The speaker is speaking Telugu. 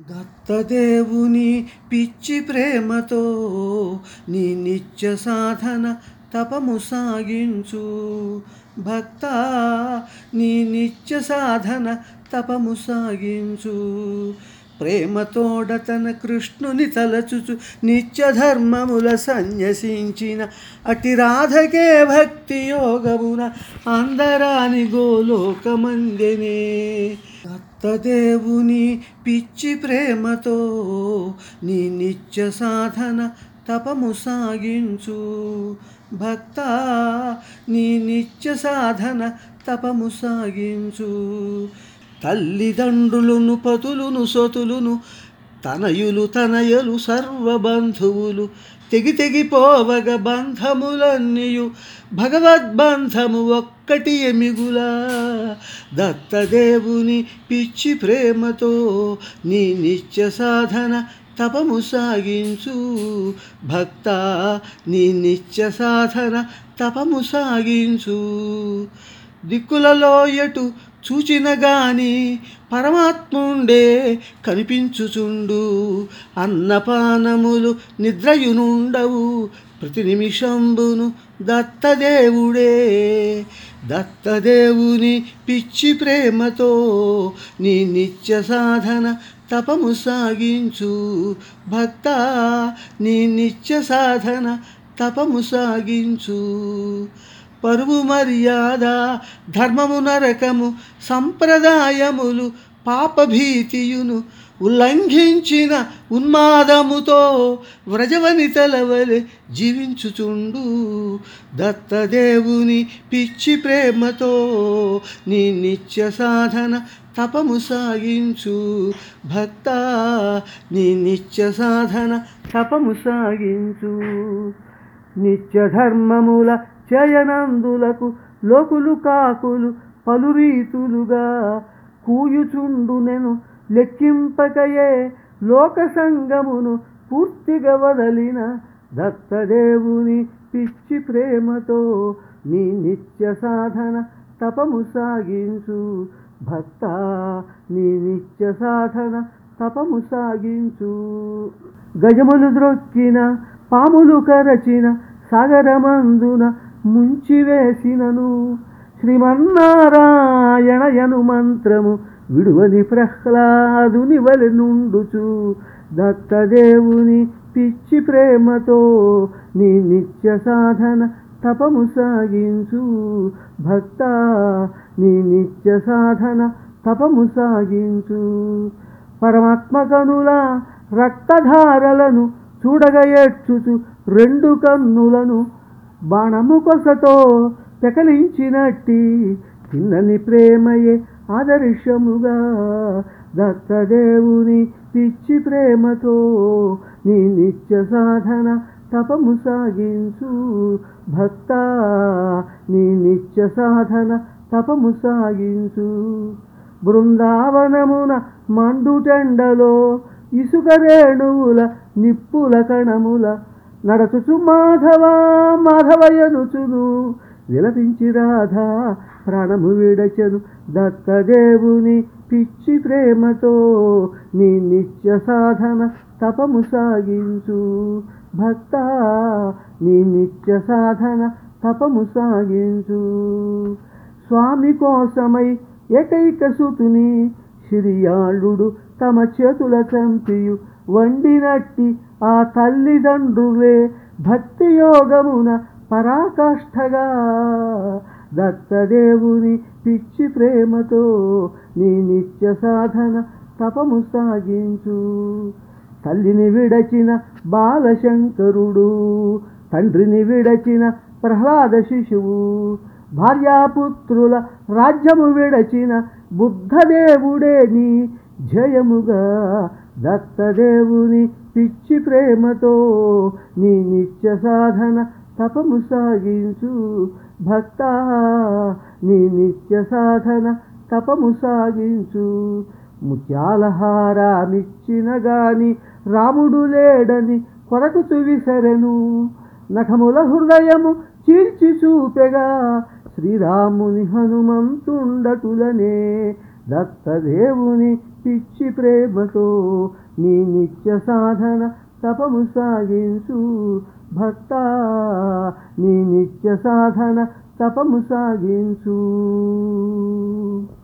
దత్తదేవుని పిచ్చి ప్రేమతో నీ నిత్య సాధన తపము సాగించు భక్త నీ నిత్య సాధన తపము సాగించు ప్రేమతోడ తన కృష్ణుని తలచుచు నిత్య ధర్మముల సన్యసించిన అటి రాధకే భక్తి యోగమున అందరాని గోలోకమందెనే దత్తదేవుని పిచ్చి ప్రేమతో నీ నిత్య సాధన తపము సాగించు భక్త నీ నిత్య సాధన తపము సాగించు తల్లిదండ్రులును పతులును సొతులును తనయులు తనయలు సర్వబంధువులు తెగి తెగిపోవగ బంధములన్నీయు భగవద్బంధము ఒక్కటి ఎమిగులా దత్తదేవుని పిచ్చి ప్రేమతో నీ నిత్య సాధన తపము సాగించు భక్త నీ నిత్య సాధన తపము సాగించు దిక్కులలో ఎటు చూచిన గాని పరమాత్ముండే కనిపించుచుండు అన్నపానములు నిద్రయునుండవు ప్రతి నిమిషంబును దత్తదేవుడే దత్తదేవుని పిచ్చి ప్రేమతో నీ నిత్య సాధన తపము సాగించు భక్త నీ నిత్య సాధన తపము సాగించు పరువు మర్యాద ధర్మము నరకము సంప్రదాయములు పాపభీతియును ఉల్లంఘించిన ఉన్మాదముతో వ్రజవనితల వలె జీవించుచుండు దత్తదేవుని పిచ్చి ప్రేమతో నీ నిత్య సాధన తపము సాగించు భక్త నీ నిత్య సాధన తపము సాగించు నిత్య ధర్మముల చేయనందులకు లోకులు కాకులు పలు రీతులుగా కూయుచుండునెను లెక్కింపకయే లోక సంగమును పూర్తిగా వదలిన దత్తదేవుని పిచ్చి ప్రేమతో నీ నిత్య సాధన తపము సాగించు భక్త నీ నిత్య సాధన తపము సాగించు గజములు ద్రొక్కిన పాములు కరచిన సాగరమందున ముంచివేసినను శ్రీమన్నారాయణయను మంత్రము విడువని ప్రహ్లాదుని వలె నుండుచు దత్తదేవుని పిచ్చి ప్రేమతో నీ నిత్య సాధన తపము సాగించు భక్త నీ నిత్య సాధన తపము సాగించు పరమాత్మ కనుల రక్తధారలను చూడగ ఏడ్చుచు రెండు కన్నులను బాణము కొసతో పెకలించినట్టి చిన్నని ప్రేమయే ఆదర్శముగా దత్తదేవుని పిచ్చి ప్రేమతో నీ నిత్య సాధన తపము సాగించు భక్త నీ నిత్య సాధన తపము సాగించు బృందావనమున మండుటెండలో ఇసుక రేణువుల నిప్పుల కణముల నడచుచు మాధవ మాధవయనుచును విలపించి రాధా ప్రాణము విడచను దత్తదేవుని పిచ్చి ప్రేమతో నీ నిత్య సాధన తపము సాగించు భక్త నీ నిత్య సాధన తపము సాగించు స్వామి కోసమై ఏకైక సుతుని సిరియాళుడు తమ చేతుల చంపియు వండినట్టి ఆ తల్లిదండ్రులే భక్తి యోగమున పరాకాష్ఠగా దత్తదేవుని పిచ్చి ప్రేమతో నీ నిత్య సాధన తపము సాగించు తల్లిని విడచిన బాలశంకరుడు తండ్రిని విడచిన ప్రహ్లాద శిశువు భార్యాపుత్రుల రాజ్యము విడచిన బుద్ధదేవుడే నీ జయముగా దత్తదేవుని పిచ్చి ప్రేమతో నీ నిత్య సాధన తపము సాగించు భక్త నీ నిత్య సాధన తపము సాగించు ముత్యాలహారామిచ్చిన గాని రాముడు లేడని కొరకుచు విసరెను నఖముల హృదయము చీల్చి చూపెగా శ్రీరాముని హనుమంతుండటులనే దత్తదేవుని పిచ్చి ప్రేమతో నీ నిత్య సాధన తపము సాగించు భక్త నీ నిత్య సాధన తపము సాగించు